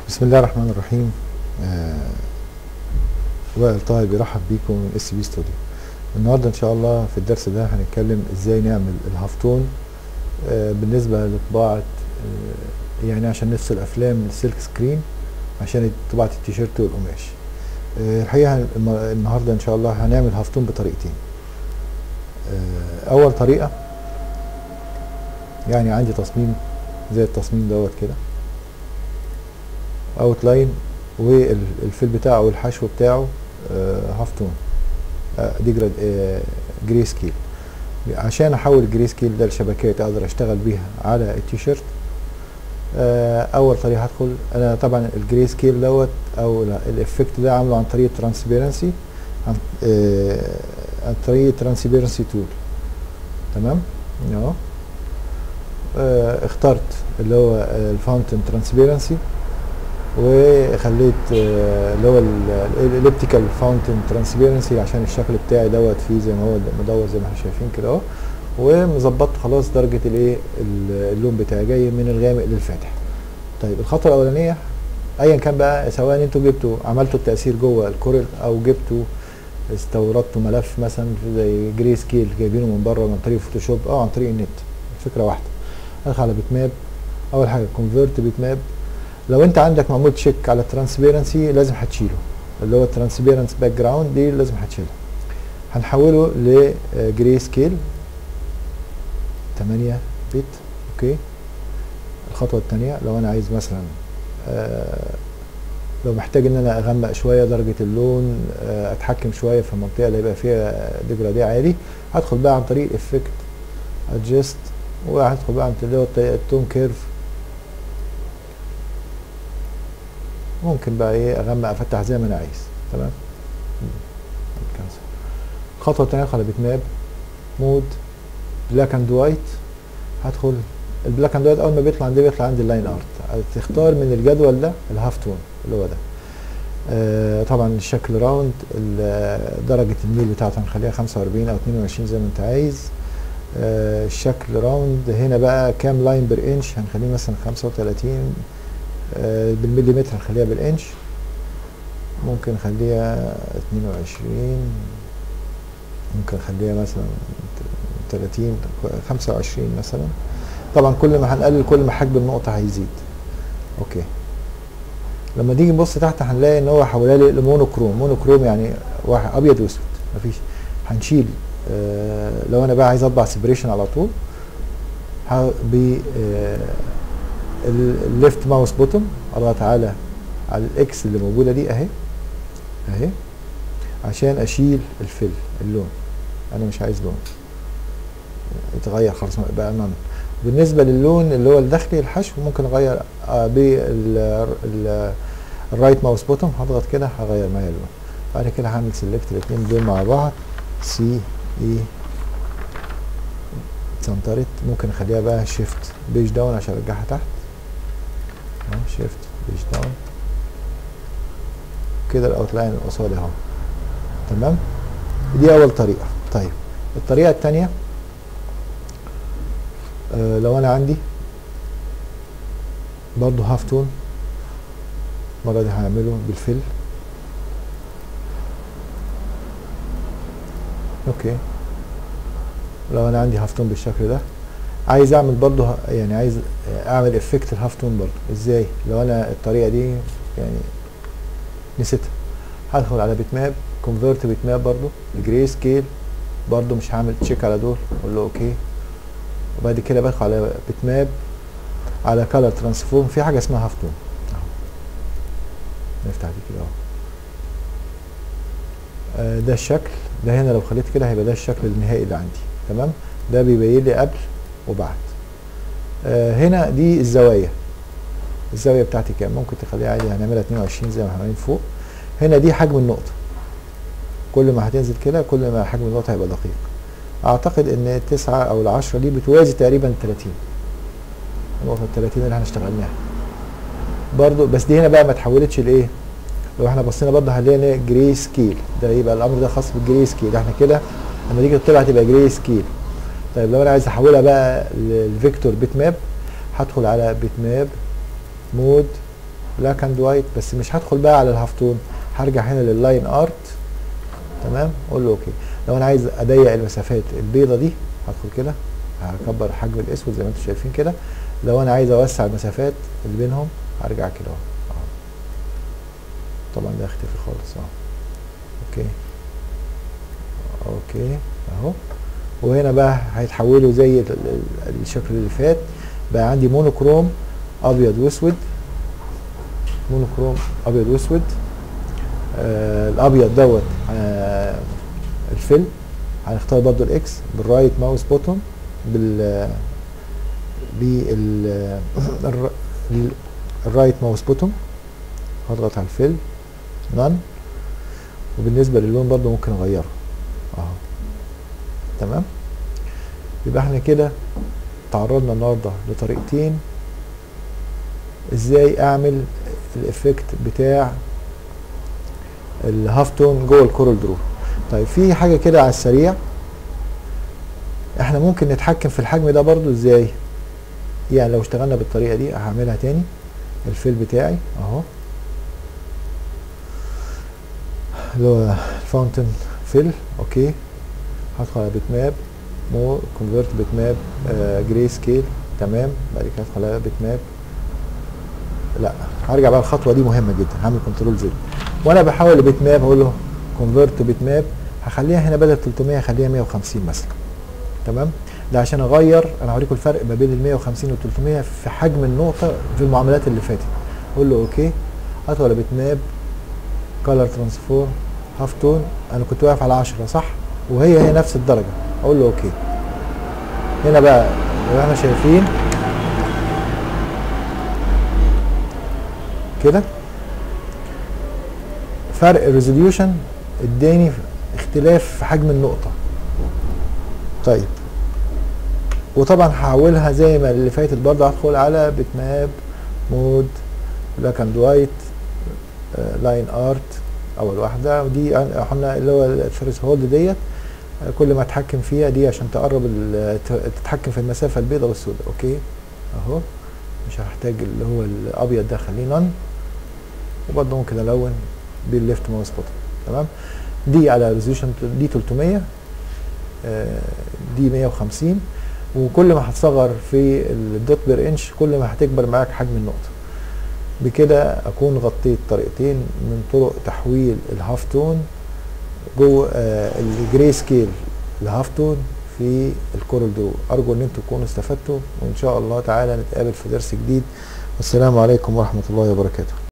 بسم الله الرحمن الرحيم آه وائل طاهر بيرحب بيكم من اس بي ستوديو النهارده ان شاء الله في الدرس ده هنتكلم ازاي نعمل الهافتون آه بالنسبه لطباعه آه يعني عشان نفصل افلام السلك سكرين عشان طباعه التيشيرت والقماش آه الحقيقه النهارده ان شاء الله هنعمل هافتون بطريقتين آه اول طريقه يعني عندي تصميم زي التصميم دوت كده اوت لاين والفيل بتاعه والحشو بتاعه هاف تون دي جري سكيل عشان احول الجري سكيل ده لشبكات اقدر اشتغل بيها على التيشيرت اول طريقه هدخل انا طبعا الجري سكيل دوت او الافكت ده عامله عن طريق ترانسبيرنسي عن, عن طريق ترانسبيرنسي تول تمام اهو اخترت اللي هو الفاونتن ترانسبيرنسي وخليت اللي هو الاليبتيكال فاونتن ترانسبيرنسي عشان الشكل بتاعي دوت فيه زي ما هو مدور زي ما احنا شايفين كده اهو ومظبطت خلاص درجه الايه اللون بتاعي جاي من الغامق للفاتح طيب الخطوه الاولانيه ايا كان بقى سواء انتوا جبتوا عملتوا التاثير جوه الكورل او جبتوا استوردتوا ملف مثلا زي جري سكيل جايبينه من بره من طريق فوتوشوب او عن طريق النت الفكره واحده ادخل على بيت ماب اول حاجه كونفيرت بيت ماب لو انت عندك معمول تشيك على الترانسبيرنسي لازم هتشيله اللي هو الترانسبيرنس باك جراوند دي لازم هتشيلها هنحوله لجري سكيل 8 بت اوكي الخطوه الثانيه لو انا عايز مثلا آه لو محتاج ان انا اغمق شويه درجه اللون آه اتحكم شويه في المنطقه اللي هيبقى فيها ديجرادي عالي هدخل بقى عن طريق افكت ادجست وهدخل بقى عن طريق التون كيرف ممكن بقى ايه اغمق افتح زي ما انا عايز تمام الخطوه الثانيه ادخل على بيت ماب مود بلاك اند وايت هدخل البلاك اند وايت اول ما بيطلع عندي بيطلع عندي اللاين ارت تختار من الجدول ده الهاف تون اللي هو ده آه طبعا الشكل راوند درجه الميل بتاعته هنخليها 45 او 22 زي ما انت عايز آه الشكل راوند هنا بقى كام لاين بير انش هنخليه مثلا 35 آه بالمليمتر هنخليها بالانش ممكن نخليها 22 ممكن نخليها مثلا 30 25 مثلا طبعا كل ما هنقلل كل ما حجم النقطة هيزيد اوكي لما نيجي نبص تحت هنلاقي ان هو حولها لي لمونوكروم مونوكروم يعني واحد ابيض واسود مفيش هنشيل آه لو انا بقى عايز اطبع سيبريشن على طول ب آه الليفت ماوس بوتوم اضغط على على الاكس اللي موجوده دي اهي اهي عشان اشيل الفل اللون انا مش عايز لون يتغير خلاص بقى نون بالنسبه للون اللي هو الداخلي الحشو ممكن اغير آه بالرايت ماوس بوتوم هضغط كده هغير معايا اللون بعد كده هعمل سيلكت الاثنين دول مع بعض سي اي سنترت ممكن اخليها بقى شيفت بيج داون عشان ارجعها تحت شيفت بيج داون كده الاوتلاين قصادي اهو تمام دي اول طريقه طيب الطريقه الثانيه آه لو انا عندي برضو هاف تون المره دي هعمله بالفل اوكي لو انا عندي هاف تون بالشكل ده عايز اعمل برضو يعني عايز اعمل افكت الهاف تون برضو ازاي لو انا الطريقه دي يعني نسيتها هدخل على بيت ماب كونفيرت بيت ماب برضو الجري سكيل برضو مش هعمل تشيك على دول اقول له اوكي وبعد كده بدخل على بيت ماب على كالر ترانسفورم في حاجه اسمها هاف تون اهو نفتح دي كده اهو ده الشكل ده هنا لو خليت كده هيبقى ده الشكل النهائي اللي عندي تمام ده بيبين لي قبل وبعد آه هنا دي الزوايا الزاويه بتاعتي كام ممكن تخليها عادي هنعملها 22 زي ما احنا فوق هنا دي حجم النقطه كل ما هتنزل كده كل ما حجم النقطه هيبقى دقيق اعتقد ان التسعة او العشرة دي بتوازي تقريبا 30 النقطه ال 30 اللي احنا اشتغلناها برضو بس دي هنا بقى ما اتحولتش لايه لو احنا بصينا برضه هنلاقي جري سكيل ده يبقى الامر ده خاص بالجري سكيل احنا كده لما تيجي تطلع هتبقى جري سكيل طيب لو انا عايز احولها بقى للفيكتور بيت ماب هدخل على بيت ماب مود بلاك اند وايت بس مش هدخل بقى على الهافتون هرجع هنا لللاين ارت تمام اقول له اوكي لو انا عايز اضيق المسافات البيضه دي هدخل كده هكبر حجم الاسود زي ما انتم شايفين كده لو انا عايز اوسع المسافات اللي بينهم هرجع كده اهو أهو. طبعا ده اختفي خالص اهو اوكي اوكي اهو وهنا بقى هيتحولوا زي ال- ال- الشكل اللي فات بقى عندي مونوكروم ابيض واسود مونوكروم ابيض واسود آه الابيض دوت آه الفيل هنختار برضو الاكس بالرايت ماوس بوتون بال بال الر- ال- الرايت ماوس بوتون هضغط على الفيل نان وبالنسبه للون برضو ممكن اغيره اهو تمام يبقى احنا كده تعرضنا النهارده لطريقتين ازاي اعمل الافكت بتاع الهاف تون جوه الكورال درو طيب في حاجه كده على السريع احنا ممكن نتحكم في الحجم ده برضو ازاي يعني لو اشتغلنا بالطريقه دي هعملها تاني الفيل بتاعي اهو اللي هو الفاونتن فيل اوكي هدخل على بيت ماب مور كونفرت بيت ماب جري سكيل تمام بعد كده هدخل على بيت ماب لا هرجع بقى الخطوه دي مهمه جدا هعمل كنترول زد وانا بحاول لبيت ماب هقول له كونفرت بيت ماب هخليها هنا بدل 300 هخليها 150 مثلا تمام ده عشان اغير انا هوريكم الفرق ما بين ال 150 وال 300 في حجم النقطه في المعاملات اللي فاتت اقول له اوكي هدخل على بيت ماب كولر ترانسفورم هاف تون انا كنت واقف على 10 صح وهي هي نفس الدرجه اقول له اوكي هنا بقى لو احنا شايفين كده فرق الريزوليوشن اداني اختلاف في حجم النقطة طيب وطبعا هحولها زي ما اللي فاتت برضه هدخل على بيت ماب مود بلاك اند وايت لاين ارت اول واحده ودي احنا اللي هو الثريس هولد ديت آه، كل ما اتحكم فيها دي عشان تقرب ال- ت- تتحكم في المسافه البيضاء والسوداء اوكي اهو مش هحتاج اللي هو الابيض ده خليه نون وبرضه ممكن الون بالليفت ماوس بوتن تمام دي على ريزوليوشن دي 300 آه، دي 150 وكل ما هتصغر في الدوت بير انش كل ما هتكبر معاك حجم النقطه بكده اكون غطيت طريقتين من طرق تحويل الهاف تون جوه آه الجري سكيل الهاف تون في الكورل درو ارجو ان انتم تكونوا استفدتوا وان شاء الله تعالى نتقابل في درس جديد والسلام عليكم ورحمه الله وبركاته